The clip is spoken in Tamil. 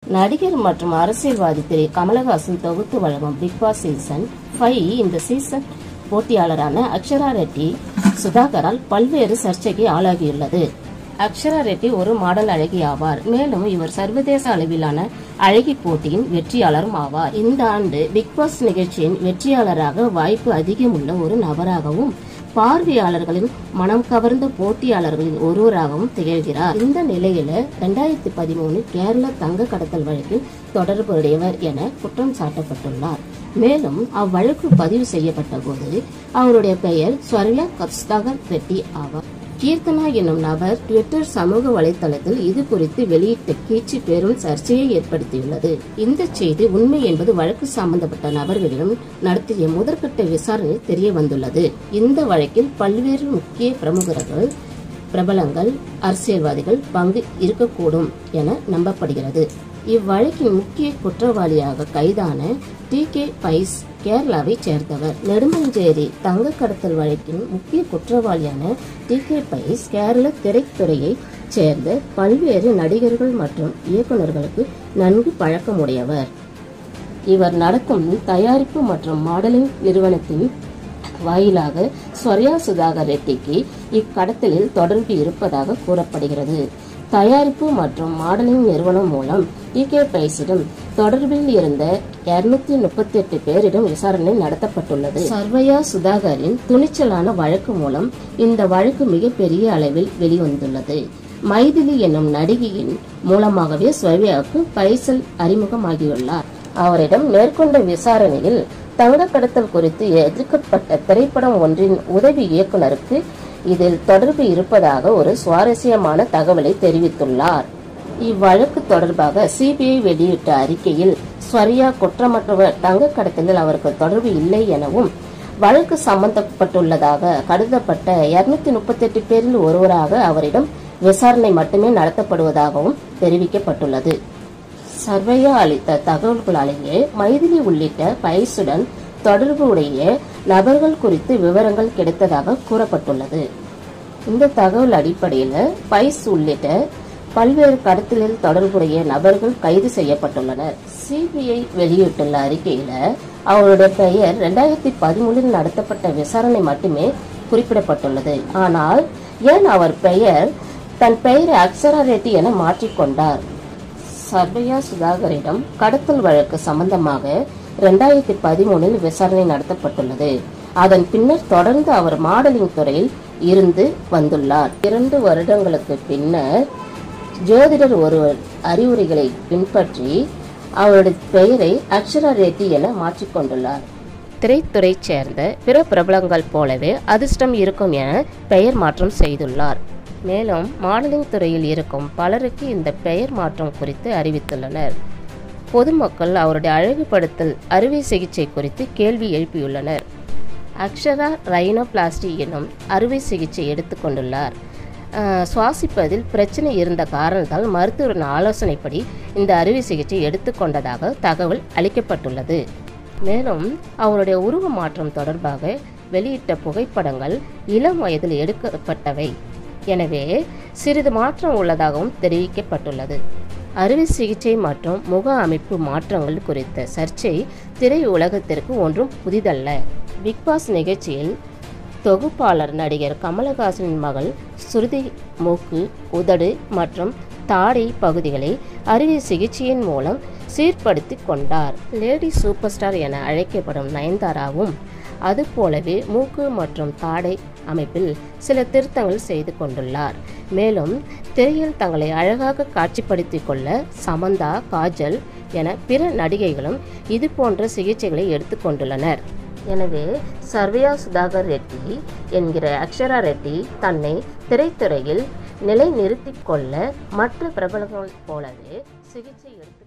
நடிகர் மற்றும் அரசியல்வாதி திரு கமலஹாசன் தொகுத்து வழங்கும் பிக் பாஸ் சீசன் ஃபைவ் இந்த சீசன் போட்டியாளரான அக்ஷரா ரெட்டி சுதாகரால் பல்வேறு சர்ச்சைக்கு ஆளாகியுள்ளது அக்ஷரா ரெட்டி ஒரு மாடல் அழகி ஆவார் மேலும் இவர் சர்வதேச அளவிலான அழகி போட்டியின் வெற்றியாளரும் ஆவார் இந்த ஆண்டு பிக் பாஸ் நிகழ்ச்சியின் வெற்றியாளராக வாய்ப்பு அதிகம் உள்ள ஒரு நபராகவும் பார்வையாளர்களின் மனம் கவர்ந்த போட்டியாளர்களில் ஒருவராகவும் திகழ்கிறார் இந்த நிலையில ரெண்டாயிரத்தி பதிமூணு கேரள தங்க கடத்தல் வழக்கில் தொடர்புடையவர் என குற்றம் சாட்டப்பட்டுள்ளார் மேலும் அவ்வழக்கு பதிவு செய்யப்பட்ட போது அவருடைய பெயர் ஸ்வர்யா கஸ்தாகர் ரெட்டி ஆவார் கீர்த்தனா என்னும் நபர் ட்விட்டர் சமூக வலைதளத்தில் இது குறித்து வெளியிட்ட கீச்சு பெரும் சர்ச்சையை ஏற்படுத்தியுள்ளது இந்த செய்தி உண்மை என்பது வழக்கு சம்பந்தப்பட்ட நபர்களிடம் நடத்திய முதற்கட்ட விசாரணையில் தெரிய வந்துள்ளது இந்த வழக்கில் பல்வேறு முக்கிய பிரமுகர்கள் பிரபலங்கள் அரசியல்வாதிகள் பங்கு இருக்கக்கூடும் என நம்பப்படுகிறது இவ்வழக்கின் முக்கிய குற்றவாளியாக கைதான டி கே பைஸ் கேரளாவை சேர்ந்தவர் நெடுமஞ்சேரி தங்க கடத்தல் வழக்கின் முக்கிய குற்றவாளியான டி கே பைஸ் கேரள திரைத்துறையை சேர்ந்த பல்வேறு நடிகர்கள் மற்றும் இயக்குநர்களுக்கு நன்கு பழக்கமுடையவர் இவர் நடத்தும் தயாரிப்பு மற்றும் மாடலிங் நிறுவனத்தின் வாயிலாக ஸ்வர்யா சுதாகர் ரெட்டிக்கு இக்கடத்தலில் தொடர்பு இருப்பதாக கூறப்படுகிறது தயாரிப்பு மற்றும் மாடலிங் நிறுவனம் மூலம் டி கே பைஸிடம் தொடர்பில் இருந்த இருநூத்தி முப்பத்தி எட்டு பேரிடம் விசாரணை நடத்தப்பட்டுள்ளது சர்வயா சுதாகரின் துணிச்சலான வழக்கு மூலம் இந்த வழக்கு மிகப்பெரிய அளவில் வெளிவந்துள்ளது மைதிலி என்னும் நடிகையின் மூலமாகவே ஸ்வர்யாவுக்கு பைசல் அறிமுகமாகியுள்ளார் அவரிடம் மேற்கொண்ட விசாரணையில் தங்க கடத்தல் குறித்து எதிர்க்கப்பட்ட திரைப்படம் ஒன்றின் உதவி இயக்குனருக்கு இதில் தொடர்பு இருப்பதாக ஒரு சுவாரஸ்யமான தகவலை தெரிவித்துள்ளார் இவ்வழக்கு தொடர்பாக சிபிஐ வெளியிட்ட அறிக்கையில் ஸ்வரியா குற்றமற்றவர் தங்க கடத்தலில் அவருக்கு தொடர்பு இல்லை எனவும் வழக்கு சம்பந்தப்பட்டுள்ளதாக கருதப்பட்ட இருநூத்தி முப்பத்தி எட்டு பேரில் ஒருவராக அவரிடம் விசாரணை மட்டுமே நடத்தப்படுவதாகவும் தெரிவிக்கப்பட்டுள்ளது சர்வையா அளித்த தகவல்களாலேயே மைதிலி உள்ளிட்ட பைசுடன் தொடர்புடைய நபர்கள் குறித்து விவரங்கள் கிடைத்ததாக கூறப்பட்டுள்ளது இந்த தகவல் அடிப்படையில் பைஸ் உள்ளிட்ட பல்வேறு கடத்தலில் தொடர்புடைய நபர்கள் கைது செய்யப்பட்டுள்ளனர் சிபிஐ வெளியிட்டுள்ள அறிக்கையில அவருடைய பெயர் இரண்டாயிரத்தி பதிமூணில் நடத்தப்பட்ட விசாரணை மட்டுமே குறிப்பிடப்பட்டுள்ளது ஆனால் ஏன் அவர் பெயர் தன் பெயரை அக்ஷரா ரெட்டி என மாற்றிக்கொண்டார் சர்வையா சுதாகரிடம் கடத்தல் வழக்கு சம்பந்தமாக இரண்டாயிரத்தி பதிமூணில் விசாரணை நடத்தப்பட்டுள்ளது அதன் பின்னர் தொடர்ந்து அவர் மாடலிங் துறையில் இருந்து வந்துள்ளார் இரண்டு வருடங்களுக்கு பின்னர் ஜோதிடர் ஒருவர் அறிவுரைகளை பின்பற்றி அவருடைய பெயரை அக்ஷரா ரெட்டி என மாற்றிக்கொண்டுள்ளார் திரைத்துறை சேர்ந்த பிற பிரபலங்கள் போலவே அதிர்ஷ்டம் இருக்கும் என பெயர் மாற்றம் செய்துள்ளார் மேலும் மாடலிங் துறையில் இருக்கும் பலருக்கு இந்த பெயர் மாற்றம் குறித்து அறிவித்துள்ளனர் பொதுமக்கள் அவருடைய அழகுபடுத்தல் அறுவை சிகிச்சை குறித்து கேள்வி எழுப்பியுள்ளனர் அக்ஷரா ரைனோபிளாஸ்டி எனும் அறுவை சிகிச்சை எடுத்துக்கொண்டுள்ளார் சுவாசிப்பதில் பிரச்சனை இருந்த காரணத்தால் மருத்துவரின் ஆலோசனைப்படி இந்த அறுவை சிகிச்சை எடுத்துக்கொண்டதாக தகவல் அளிக்கப்பட்டுள்ளது மேலும் அவருடைய உருவ மாற்றம் தொடர்பாக வெளியிட்ட புகைப்படங்கள் இளம் வயதில் எடுக்கப்பட்டவை எனவே சிறிது மாற்றம் உள்ளதாகவும் தெரிவிக்கப்பட்டுள்ளது அறுவை சிகிச்சை மற்றும் முக அமைப்பு மாற்றங்கள் குறித்த சர்ச்சை திரை உலகத்திற்கு ஒன்றும் புதிதல்ல பிக்பாஸ் நிகழ்ச்சியில் தொகுப்பாளர் நடிகர் கமலஹாசனின் மகள் ஸ்ருதி மூக்கு உதடு மற்றும் தாடை பகுதிகளை அறுவை சிகிச்சையின் மூலம் சீர்படுத்தி கொண்டார் லேடி சூப்பர் ஸ்டார் என அழைக்கப்படும் நயன்தாராவும் அதுபோலவே மூக்கு மற்றும் தாடை அமைப்பில் சில திருத்தங்கள் செய்து கொண்டுள்ளார் மேலும் திரையில் தங்களை அழகாக காட்சிப்படுத்திக் கொள்ள சமந்தா காஜல் என பிற நடிகைகளும் இது போன்ற சிகிச்சைகளை எடுத்துக்கொண்டுள்ளனர் எனவே சர்வயா சுதாகர் ரெட்டி என்கிற அக்ஷரா ரெட்டி தன்னை திரைத்துறையில் நிலைநிறுத்திக் கொள்ள மற்ற பிரபலங்கள் போலவே சிகிச்சை எடுத்து